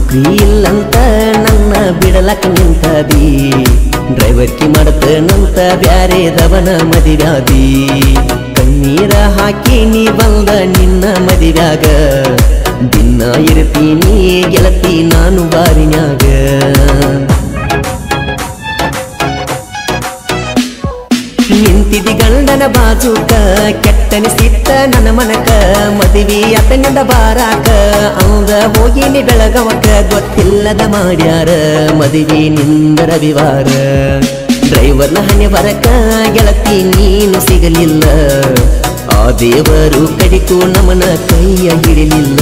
ನೌಕರಿ ಇಲ್ಲಂತ ನನ್ನ ಬಿಡಲಕ್ಕ ನಿಂತದಿ ಡ್ರೈವರ್ಕಿ ಮಾಡತನಂತ ಬ್ಯಾರೆದವನ ಮದಿವ್ಯಾದಿ ಕಣ್ಣೀರ ಹಾಕಿ ನೀ ಬಂದ ನಿನ್ನ ಮದಿವ್ಯಾಗ ದಿನ ಇರ್ತೀನಿ ಗೆಳತಿ ನಾನು ಬಾರಿನ್ಯಾಗ ನಿಂತಿದಿ ಗಂಡನ ಬಾಜುಕ ಕೆಟ್ಟನಿಸಿತ್ತ ನನ್ನ ಮನಕ ಮದುವೆ ಅತನಿಂದ ಬಾರಾಕ ಅಂದ ಹೋಗಿನಿ ಬೆಳಗವಕ ಗೊತ್ತಿಲ್ಲದ ಮಾಡ್ಯಾರ ಮದುವೆ ನಿಂದ ರವಿವಾರ ಡ್ರೈವರ್ನ ಹಣೆ ಬರಕ ಗೆಳತಿ ನೀನು ಸಿಗಲಿಲ್ಲ ಆ ದೇವರು ಕಡಿಕು ನಮನ ಕೈಯ ಹಿಡಿಲಿಲ್ಲ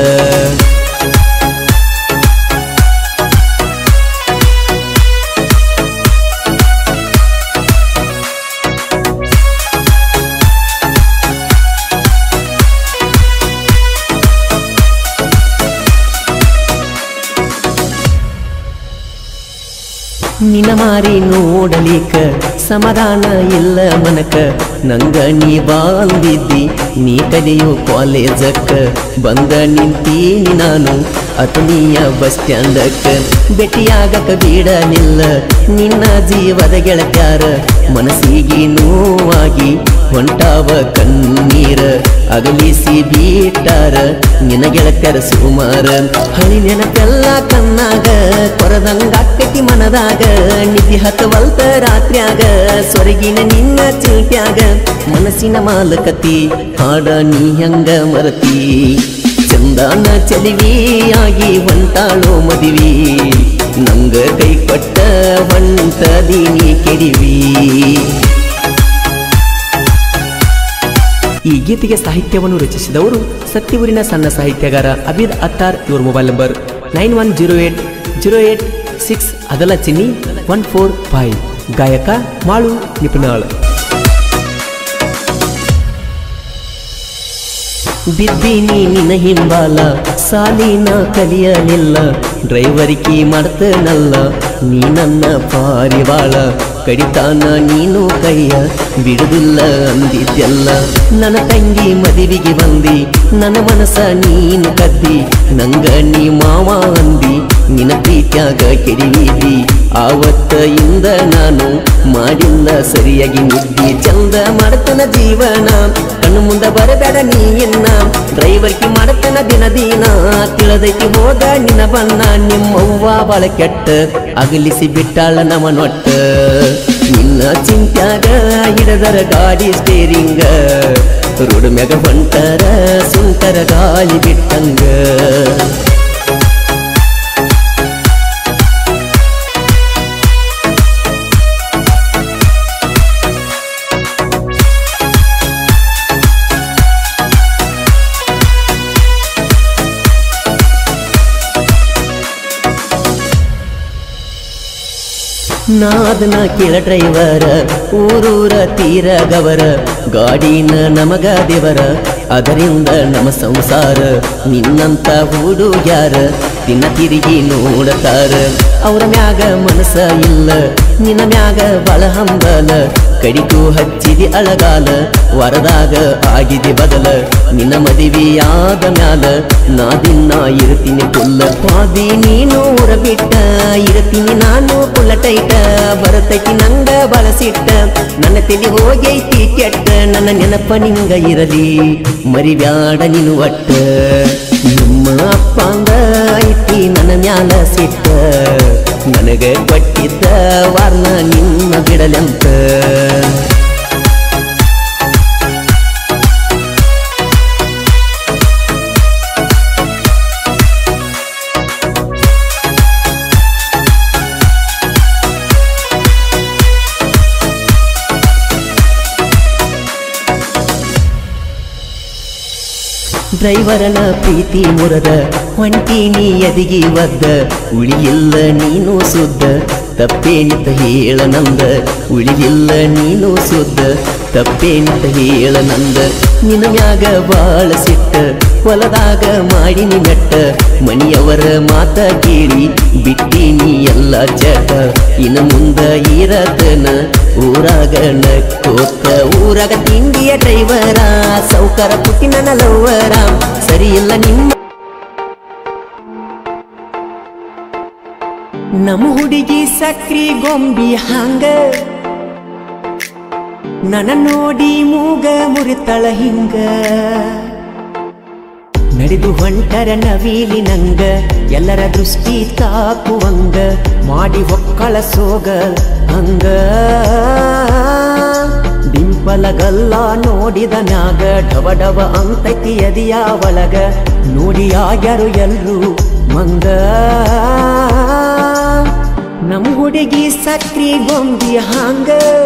ನಿನ ಮಾರಿ ನೋಡಲಿಕ ಸಮಾಧಾನ ಇಲ್ಲ ಮನಕ ನಂಗ ನೀ ಬಾಂದಿದ್ದಿ ನೀ ಕಲಿಯೋ ಕಾಲೇಜಕ್ಕ ಬಂದ ನಿಂತೀನಿ ನಾನು ಅತನಿಯ ಬಸ್ ಸ್ಟ್ಯಾಂಡಕ್ಕ ಭೇಟಿಯಾಗಕ ಬಿಡಲಿಲ್ಲ ನಿನ್ನ ಜೀವದ ಗೆಳತ್ಯಾರ ಮನಸ್ಸಿಗೆ ನೋವಾಗಿ ಹೊಂಟಾವ ಕಣ್ಣೀರ ಅಗಲಿಸಿ ಬೀಟಾರ ನಿನ ಗೆಳತ್ಯರ ಸುಮಾರ ಹಳಿ ನೆನಪೆಲ್ಲ ಕಣ್ಣಾಗ ಕೊರದಂಗಾಕತಿ ಮನದಾಗ ನಿಧಿ ಹತ್ತವಲ್ತ ರಾತ್ರ್ಯಾಗ ಸ್ವರ್ಗಿನ ನಿನ್ನ ಚಿಲ್ಟ್ಯಾಗ ಮನಸ್ಸಿನ ಮಾಲಕತಿ ಹಾಡ ನೀ ಹಂಗ ಮರತಿ ಚಂದಾನ ಚಲಿವಿಯಾಗಿ ಹೊಂಟಾಳೋ ಮದಿವಿ ನಂಗ ಕೈ ಕೊಟ್ಟ ಹೊಂಟದೀನಿ ಕೆಡಿವಿ ಈ ಗೀತೆಗೆ ಸಾಹಿತ್ಯವನ್ನು ರಚಿಸಿದವರು ಸತ್ಯವೂರಿನ ಸಣ್ಣ ಸಾಹಿತ್ಯಗಾರ ಅಬೀದ್ ಅತ್ತಾರ್ ಇವ್ರ mobile number nine one zero eight zero eight six ಅದಲ ಚಿನ್ನಿ ಒನ್ ಫೋರ್ ಫೈವ್ ಗಾಯಕ ಮಾಳು ನಿಪುಣಾಳ್ ಬಿದ್ದೀನಿ ನಿನ್ನ ಹಿಂಬಾಲ ಸಾಲಿನ ಕಲಿಯಲಿಲ್ಲ ಡ್ರೈವರಿಕಿ ಮಾಡ್ತನಲ್ಲ ನೀ ನನ್ನ ಪಾರಿವಾಳ ಕಡಿತಾನ ನೀನು ಕೈಯ ಬಿಡುದಿಲ್ಲ ಅಂದಿದ್ದೆಲ್ಲ ನನ್ನ ತಂಗಿ ಮದುವೆಗೆ ಬಂದಿ ನನ್ನ ಮನಸ ನೀನು ಕದ್ದಿ ನಂಗ ನೀ ಮಾವ ಅಂದಿ ನಿನ್ನ ಪ್ರೀತ್ಯಾಗ ಕೆಡಿವಿದಿ ಆವತ್ತ ಇಂದ ನಾನು ಮಾಡಿಲ್ಲ ಸರಿಯಾಗಿ ನಿದ್ದಿ ಚಂದ ಮಾಡ್ತನ ಜೀವನ ಕಣ್ಣು ಮುಂದೆ ಬರಬೇಡ ನೀ ಇನ್ನ ಡ್ರೈವರ್ಕಿ ಮಾಡ್ತನ ದಿನ ದಿನ ತಿಳದೈತಿ ಹೋದ ನಿನ್ನ ಬಣ್ಣ ನಿಮ್ಮವ್ವ ಬಾಳ ಕೆಟ್ಟ ಅಗಲಿಸಿ ಬಿಟ್ಟಾಳ ನಮನೊಟ್ಟ ನಿನ್ನ ಚಿಂತ್ಯಾಗ ಹಿಡದರ ಗಾಡಿ ಸ್ಟೇರಿಂಗ ರೋಡ್ ಮ್ಯಾಗ ಹೊಂಟರ ಸುಂಟರ ಗಾಳಿ ಬಿಟ್ಟಂಗ ನಾದನ ಕೇಳ ಡ್ರೈವರ ಊರೂರ ತೀರಗವರ ಗಾಡಿನ ನಮಗ ದೇವರ ಅದರಿಂದ ನಮ್ಮ ಸಂಸಾರ ನಿನ್ನಂತ ಹುಡುಗ್ಯಾರ ದಿನ ತಿರುಗಿ ನೋಡತಾರ ಅವರ ಮ್ಯಾಗ ಮನಸ ಇಲ್ಲ ನಿನ್ನ ಮ್ಯಾಗ ಬಳ ಹಂಬಲ ಕಡಿಕು ಹಚ್ಚಿದಿ ಅಳಗಾಲ ವರದಾಗ ಆಗಿದೆ ಬದಲ ನಿನ್ನ ಮದುವೆಯಾದ ಮ್ಯಾಲ ನಾ ದಿನ ಇರ್ತೀನಿ ಪುಲ್ಲ ಪಾದಿ ನೀನು ಊರ ಬಿಟ್ಟ ಇರ್ತೀನಿ ನಾನು ಪುಲ್ಲ ಟೈಟ ಬರತೈತಿ ನಂಗ ಬಳಸಿಟ್ಟ ನನ್ನ ತಲೆ ಹೋಗೈತಿ ಕೆಟ್ಟ ನನ್ನ ನೆನಪ ನಿಂಗ ಇರಲಿ ಮರಿಬ್ಯಾಡ ನೀನು ಒಟ್ಟ ನಿಮ್ಮ ಅಪ್ಪಂಗ ಐತಿ ನನ್ನ ಮ್ಯಾಲ ಸಿಟ್ಟ ನನಗ ಕೊಟ್ಟಿದ್ದ ವರ್ಣ ನಿನ್ನ ಬಿಡಲಂತ ಡ್ರೈವರನ ಪ್ರೀತಿ ಮುರದ ಹೊಂಟೀನಿ ಎದಿಗಿ ಒದ್ದ ಉಳಿಯಿಲ್ಲ ನೀನು ಸುದ್ದ ತಪ್ಪೇನಿತ ಹೇಳ ನಂದ ಉಳಿಯಿಲ್ಲ ನೀನು ಸುದ್ದ ತಪ್ಪೇನಿತ ಹೇಳ ನಂದ ನಿನ್ನ ಮ್ಯಾಗ ಬಾಳ ಸಿಟ್ಟ ಹೊಲದಾಗ ಮಾಡಿನಿ ಮೆಟ್ಟ ಮನಿಯವರ ಮಾತ ಕೇಳಿ ಬಿಟ್ಟೀನಿ ಎಲ್ಲ ಚಟ ಇನ್ನು ಮುಂದ ಇರತನ ಊರಾಗ ನಕ್ಕೋತ ಊರಾಗ ತಿಂಡಿಯ ಡ್ರೈವರ ಸೌಕರ ಪುಟ್ಟಿ ನನ್ನ ಲವ್ವರ ಸರಿ ಇಲ್ಲ ನಿಮ್ಮ ನಮ್ಮ ಹುಡುಗಿ ಸಕ್ರಿ ಗೊಂಬಿ ಹಂಗ ನನ್ನ ನೋಡಿ ಮೂಗ ಮುರಿತಳ ಹಿಂಗ ನಡೆದು ಹೊಂಟರ ನವೀಲಿ ನಂಗ ಎಲ್ಲರ ದೃಷ್ಟಿ ತಾಕುವಂಗ ಮಾಡಿ ಹೊಕ್ಕಳ ಸೋಗ ಹಂಗ ಡಿಂಪಲಗಲ್ಲ ನೋಡಿದ ಮ್ಯಾಗ ಡವ ಡವ ಅಂತೈತಿ ಎದಿಯ ಒಳಗ ನೋಡಿ ಆಗ್ಯಾರು ಎಲ್ರು ಮಂಗ ನಮ್ ಹುಡುಗಿ ಸಕ್ರಿ ಗೊಂಬಿ ಹಂಗ